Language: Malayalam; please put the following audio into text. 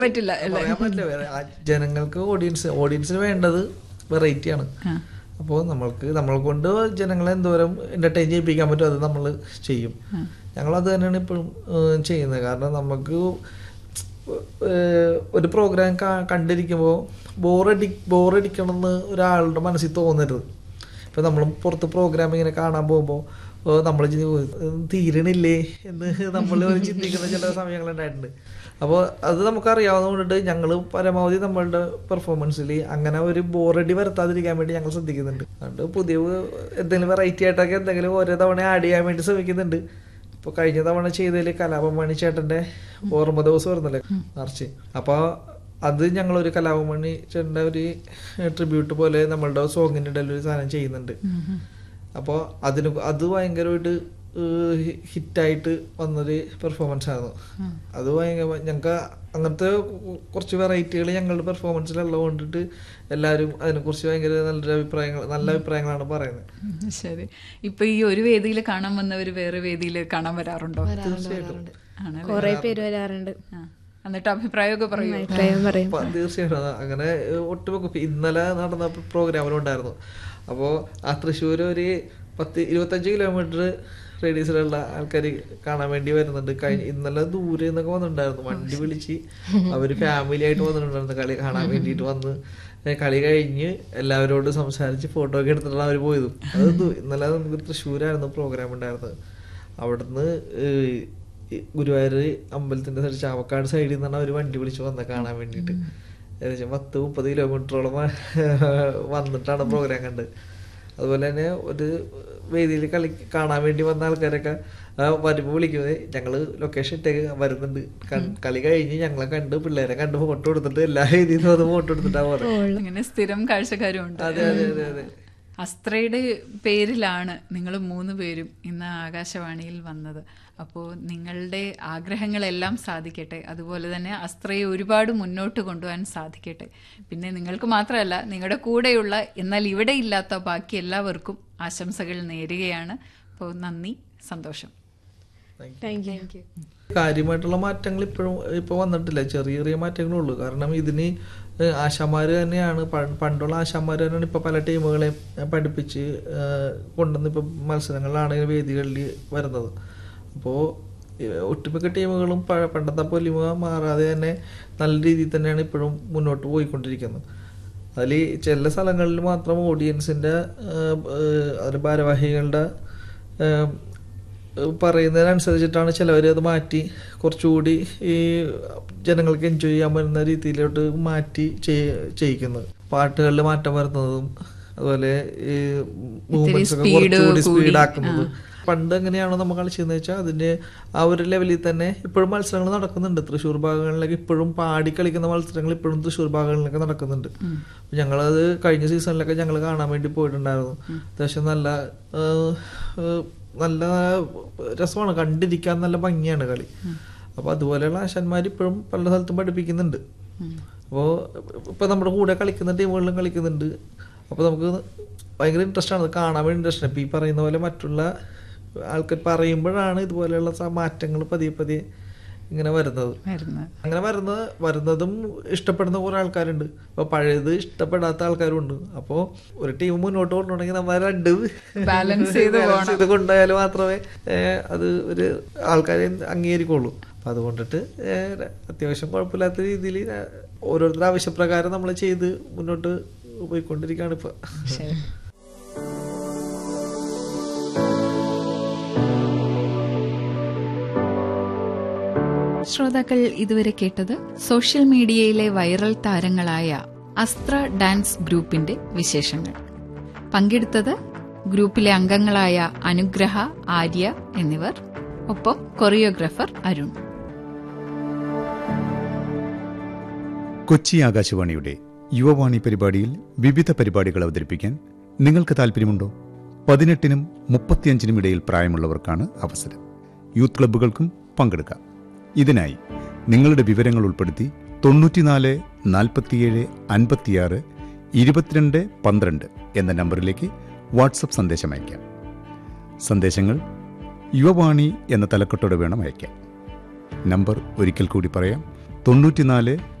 പറ്റില്ല അല്ലേ പറയാൻ പറ്റില്ല വേറെ ആ ജനങ്ങൾക്ക് ഓഡിയൻസ് ഓഡിയൻസിന് വേണ്ടത് വെറൈറ്റിയാണ് ആ. അപ്പോൾ നമ്മൾക്ക് നമ്മളെ കൊണ്ട് ജനങ്ങളെ എന്തോരം എൻ്റർടൈൻ ചെയ്യിപ്പിക്കാൻ പറ്റും അത് നമ്മൾ ചെയ്യും ഞങ്ങളത് തന്നെയാണ് ഇപ്പോഴും ഏഹ്, ചെയ്യുന്നത് കാരണം നമുക്ക് ഏഹ്, ഒരു പ്രോഗ്രാം കണ്ടിരിക്കുമ്പോൾ ബോറടി ബോറടിക്കണമെന്ന് ഒരാളുടെ മനസ്സിൽ തോന്നരുത് ഇപ്പം നമ്മൾ പുറത്ത് പ്രോഗ്രാം ഇങ്ങനെ കാണാൻ പോകുമ്പോൾ നമ്മൾ തീരണില്ലേ എന്ന് നമ്മൾ ചിന്തിക്കുന്ന ചില സമയങ്ങളുണ്ടായിട്ടുണ്ട് അപ്പോൾ അത് നമുക്കറിയാവുന്ന കൊണ്ടിട്ട് ഞങ്ങൾ പരമാവധി നമ്മളുടെ പെർഫോമൻസിൽ അങ്ങനെ ഒരു ബോറടി വരുത്താതിരിക്കാൻ വേണ്ടി ഞങ്ങൾ ശ്രദ്ധിക്കുന്നുണ്ട് അതുകൊണ്ട് പുതിയ എന്തെങ്കിലും വെറൈറ്റി ആയിട്ടൊക്കെ എന്തെങ്കിലും ഓരോ തവണ ആഡ് ചെയ്യാൻ വേണ്ടി ശ്രമിക്കുന്നുണ്ട് ഇപ്പോൾ കഴിഞ്ഞ തവണ ചെയ്തതിൽ കലാപമണി ചേട്ടൻ്റെ ഓർമ്മ ദിവസം വരുന്നല്ലേ മാർച്ച് അപ്പോൾ അത് ഞങ്ങളൊരു കലാപമണി ചേട്ടൻ്റെ ഒരു ട്രിബ്യൂട്ട് പോലെ നമ്മളുടെ സോങ്ങിൻ്റെ ഇടയിൽ ഒരു സാധനം ചെയ്യുന്നുണ്ട് അപ്പോൾ അതിന് അത് ഭയങ്കരമായിട്ട് ഹിറ്റായിട്ട് വന്നൊരു പെർഫോമൻസ് ആയിരുന്നു അത് ഭയങ്കര ഞങ്ങൾക്ക് അങ്ങനത്തെ കുറച്ച് വെറൈറ്റികൾ ഞങ്ങളുടെ പെർഫോമൻസിലുള്ളത് കൊണ്ടിട്ട് എല്ലാവരും അതിനെക്കുറിച്ച് ഭയങ്കര നല്ലൊരു അഭിപ്രായങ്ങൾ നല്ല അഭിപ്രായങ്ങളാണ് പറയുന്നത് ഉം, ശരി ഇപ്പൊ ഈ ഒരു വേദിയിൽ കാണാൻ വന്നവർ വേറെ വേദിയിൽ കാണാൻ വരാറുണ്ടോ ആണല്ലേ കുറെ പേര് വരാറുണ്ട് ആ. എന്നിട്ട് അഭിപ്രായമൊക്കെ പറയൂ അഭിപ്രായം പറയും അപ്പൊ തീർച്ചയായിട്ടും അത് അങ്ങനെ ഒട്ടുമിക്ക ഇപ്പൊ ഇന്നലെ നടന്ന പ്രോഗ്രാമിലുണ്ടായിരുന്നു അപ്പോൾ ആ തൃശ്ശൂർ ഒരു പത്ത് ഇരുപത്തഞ്ച് കിലോമീറ്റർ റേഡിയസിലുള്ള ആൾക്കാർ കാണാൻ വേണ്ടി വരുന്നുണ്ട് കഴിഞ്ഞ ഇന്നലെ ദൂരെ നിന്നൊക്കെ വന്നിട്ടുണ്ടായിരുന്നു വണ്ടി വിളിച്ച് അവര് ഫാമിലി ആയിട്ട് വന്നിട്ടുണ്ടായിരുന്നു കളി കാണാൻ വേണ്ടിയിട്ട് വന്ന് ഏ, കളി കഴിഞ്ഞ് എല്ലാവരോടും സംസാരിച്ച് ഫോട്ടോ ഒക്കെ എടുത്തിട്ടാണ് അവർ പോയത് അത് ദൂ- ഇന്നലെ നമുക്ക് തൃശ്ശൂരായിരുന്നു പ്രോഗ്രാം ഉണ്ടായിരുന്നത് അവിടുന്ന് ഏഹ്, ഈ ഗുരുവായൂർ അമ്പലത്തിന്റെ സൈഡ് ചാവക്കാട് സൈഡിൽ നിന്നാണ് അവർ വണ്ടി വിളിച്ച് വന്നത് കാണാൻ വേണ്ടിയിട്ട് ഏകദേശം പത്ത് മുപ്പത് കിലോമീറ്ററോളം വന്നിട്ടാണ് പ്രോഗ്രാം കണ്ടത് അതുപോലെ തന്നെ ഒരു വേദിയിൽ കളി കാണാൻ വേണ്ടി വന്ന ആൾക്കാരൊക്കെ ആ, വരുമ്പോൾ വിളിക്കുന്നത് ഞങ്ങള് ലൊക്കേഷൻ ഇട്ടേക്ക് വരുന്നുണ്ട് കൺ- കളി കഴിഞ്ഞ് ഞങ്ങളെ കണ്ട് പിള്ളേരെ കണ്ട് ഫോട്ടോ എടുത്തിട്ട് എല്ലാ വേദിയിൽ നിന്ന് വന്ന് ഫോട്ടോ എടുത്തിട്ടാ പോകുന്നത് അങ്ങനെ സ്ഥിരം കാഴ്ചക്കാരും ഉണ്ട് അതെ അതെ അതെ അതെ അസ്ത്രയുടെ പേരിലാണ് നിങ്ങൾ മൂന്ന് പേരും ഇന്ന് ആകാശവാണിയിൽ വന്നത് അപ്പോൾ നിങ്ങളുടെ ആഗ്രഹങ്ങളെല്ലാം സാധിക്കട്ടെ അതുപോലെ തന്നെ അസ്ത്രയെ ഒരുപാട് മുന്നോട്ട് കൊണ്ടുപോകാൻ സാധിക്കട്ടെ പിന്നെ നിങ്ങൾക്ക് മാത്രമല്ല നിങ്ങളുടെ കൂടെയുള്ള എന്നാൽ ഇവിടെ ഇല്ലാത്ത ബാക്കി എല്ലാവർക്കും ആശംസകൾ നേരുകയാണ് അപ്പോൾ നന്ദി സന്തോഷം താങ്ക് യു കാര്യമായിട്ടുള്ള മാറ്റങ്ങൾ ഇപ്പോഴും ഇപ്പോൾ വന്നിട്ടില്ല ചെറിയ ചെറിയ മാറ്റങ്ങളേ ഉള്ളൂ കാരണം ഇതിന് ഏഹ് ആശാമാര് തന്നെയാണ് പ- പണ്ടുള്ള ആശാമാര് തന്നെയാണ് ഇപ്പോൾ പല ടീമുകളെ പഠിപ്പിച്ച് ഏഹ് കൊണ്ടുവന്ന് ഇപ്പോൾ മത്സരങ്ങളിലാണെങ്കിൽ വേദികളിൽ വരുന്നത് അപ്പോൾ ഒട്ടുമിക്ക ടീമുകളും പഴ പണ്ടത്തെ പൊലിമ മാറാതെ തന്നെ നല്ല രീതിയിൽ തന്നെയാണ് ഇപ്പോഴും മുന്നോട്ട് പോയിക്കൊണ്ടിരിക്കുന്നത് അതിൽ ചില സ്ഥലങ്ങളിൽ മാത്രം ഓഡിയൻസിൻ്റെ അതിന് ഭാരവാഹികളുടെ ഏഹ്, പറയുന്നതിനനുസരിച്ചിട്ടാണ് ചിലവർ അത് മാറ്റി കുറച്ചുകൂടി ഈ ജനങ്ങൾക്ക് എൻജോയ് ചെയ്യാൻ പറ്റുന്ന രീതിയിലോട്ട് മാറ്റി ചെയ്- ചെയ്യിക്കുന്നത് പാട്ടുകളിൽ മാറ്റം വരുന്നതും അതുപോലെ ഈ മൂവ്മെന്റ്സ് ഒക്കെ speed കുറച്ചുകൂടി കൂടി, സ്പീഡ് ആക്കുന്നത് പണ്ട് എങ്ങനെയാണോ നമ്മൾ കളിച്ചതെന്ന് വെച്ചാൽ അതിന്റെ ആ ഒരു ലെവലിൽ തന്നെ ഇപ്പോഴും മത്സരങ്ങൾ നടക്കുന്നുണ്ട് തൃശ്ശൂർ ഭാഗങ്ങളിലേക്ക് ഇപ്പോഴും പാടി കളിക്കുന്ന മത്സരങ്ങൾ ഇപ്പോഴും തൃശ്ശൂർ ഭാഗങ്ങളിലൊക്കെ നടക്കുന്നുണ്ട് അപ്പൊ ഞങ്ങളത് കഴിഞ്ഞ സീസണിലൊക്കെ ഞങ്ങൾ കാണാൻ വേണ്ടി പോയിട്ടുണ്ടായിരുന്നു അത്യാവശ്യം നല്ല ആ, ആ, നല്ല രസമാണ് കണ്ടിരിക്കാൻ നല്ല ഭംഗിയാണ് കളി അപ്പൊ അതുപോലെയുള്ള ആശാന്മാർ ഇപ്പോഴും പല സ്ഥലത്തും പഠിപ്പിക്കുന്നുണ്ട് അപ്പോൾ ഇപ്പൊ നമ്മുടെ കൂടെ കളിക്കുന്ന ടീമുകളിലും കളിക്കുന്നുണ്ട് അപ്പോൾ നമുക്ക് ഭയങ്കര ഇൻട്രസ്റ്റ് ആണ് അത് കാണാൻ വേണ്ടി ഇൻട്രസ്റ്റ് ഇപ്പം ഈ പറയുന്ന പോലെ മറ്റുള്ള ആൾക്കാർ പറയുമ്പോഴാണ് ഇതുപോലെയുള്ള സ- മാറ്റങ്ങൾ പതിയെ പതിയെ ഇങ്ങനെ വരുന്നത് വരുന്നത് അങ്ങനെ വരുന്ന വരുന്നതും ഇഷ്ടപ്പെടുന്ന കുറെ ആൾക്കാരുണ്ട് അപ്പൊ പഴയത് ഇഷ്ടപ്പെടാത്ത ആൾക്കാരും ഉണ്ട് അപ്പോൾ ഒരു ടീം മുന്നോട്ട് കൊണ്ടുപോകണമെങ്കിൽ നമ്മൾ രണ്ട് Balance ചെയ്ത് balance ചെയ്ത് കൊണ്ടുപോയാൽ മാത്രമേ ഏഹ്, അത് ഒരു ആൾക്കാരെ അംഗീകരിക്കുള്ളൂ അപ്പൊ അതുകൊണ്ടിട്ട് ഏഹ്, അത്യാവശ്യം കുഴപ്പമില്ലാത്ത രീതിയിൽ ഓരോരുത്തരുടെ ആവശ്യപ്രകാരം നമ്മൾ ചെയ്ത് മുന്നോട്ട് പോയിക്കൊണ്ടിരിക്കുകയാണ് ഇപ്പൊ ശരി ശ്രോതാക്കൾ ഇതുവരെ കേട്ടത് സോഷ്യൽ മീഡിയയിലെ വൈറൽ താരങ്ങളായ അസ്ത്ര ഡാൻസ് ഗ്രൂപ്പിന്റെ വിശേഷങ്ങൾ പങ്കെടുത്തത് ഗ്രൂപ്പിലെ അംഗങ്ങളായ അനുഗ്രഹ ആര്യ എന്നിവർ ഒപ്പം കൊറിയോഗ്രാഫർ അരുൺ കൊച്ചി ആകാശവാണിയുടെ യുവവാണി പരിപാടിയിൽ വിവിധ പരിപാടികൾ അവതരിപ്പിക്കാൻ നിങ്ങൾക്ക് താല്പര്യമുണ്ടോ പതിനെട്ടിനും മുപ്പത്തിയഞ്ചിനും ഇടയിൽ പ്രായമുള്ളവർക്കാണ് അവസരം യൂത്ത് ക്ലബ്ബുകൾക്കും പങ്കെടുക്കാം ഇതിനായി നിങ്ങളുടെ വിവരങ്ങൾ ഉൾപ്പെടുത്തി തൊണ്ണൂറ്റിനാല് നാൽപ്പത്തിയേഴ് അൻപത്തിയാറ് ഇരുപത്തിരണ്ട് പന്ത്രണ്ട് എന്ന നമ്പറിലേക്ക് വാട്സപ്പ് സന്ദേശം അയക്കാം സന്ദേശങ്ങൾ യുവവാണി എന്ന തലക്കെട്ടോടെ വേണം അയക്കാൻ നമ്പർ ഒരിക്കൽ കൂടി പറയാം തൊണ്ണൂറ്റിനാല്